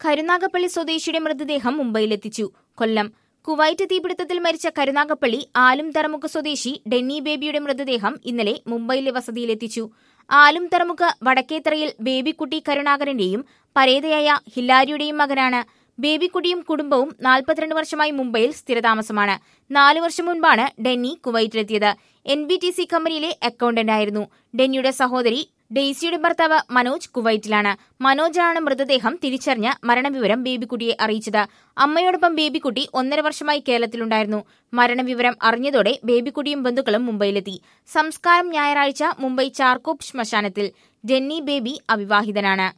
കരുനാഗപ്പള്ളി സ്വദേശിയുടെ മൃതദേഹം മുംബൈയിലെത്തിച്ചു കൊല്ലം കുവൈറ്റ് തീപിടുത്തത്തിൽ മരിച്ച കരുനാഗപ്പള്ളി ആലും തറമുക്ക് സ്വദേശി ഡെന്നി ബേബിയുടെ മൃതദേഹം ഇന്നലെ മുംബൈയിലെ വസതിയിലെത്തിച്ചു ആലും തറമുക്ക് വടക്കേത്തറയിൽ ബേബിക്കുട്ടി കരുണാകരന്റെയും പരേതയായ ഹില്ലാരിയുടെയും മകനാണ് ബേബിക്കുട്ടിയും കുടുംബവും നാൽപ്പത്തിരണ്ട് വർഷമായി മുംബൈയിൽ സ്ഥിരതാമസമാണ് നാലു വർഷം മുൻപാണ് ഡെന്നി കുവൈറ്റിലെത്തിയത് എൻ ബി ടി സി കമ്പനിയിലെ അക്കൌണ്ടന്റായിരുന്നു ഡെന്നിയുടെ സഹോദരി ഡെയ്സിയുടെ ഭർത്താവ് മനോജ് കുവൈറ്റിലാണ് മനോജാണ് മൃതദേഹം തിരിച്ചറിഞ്ഞ് മരണവിവരം ബേബിക്കുട്ടിയെ അറിയിച്ചത് അമ്മയോടൊപ്പം ബേബിക്കുട്ടി ഒന്നര വർഷമായി കേരളത്തിലുണ്ടായിരുന്നു മരണവിവരം അറിഞ്ഞതോടെ ബേബിക്കുട്ടിയും ബന്ധുക്കളും മുംബൈയിലെത്തി സംസ്കാരം ഞായറാഴ്ച മുംബൈ ചാർക്കോപ്പ് ശ്മശാനത്തിൽ ജെന്നി ബേബി അവിവാഹിതനാണ്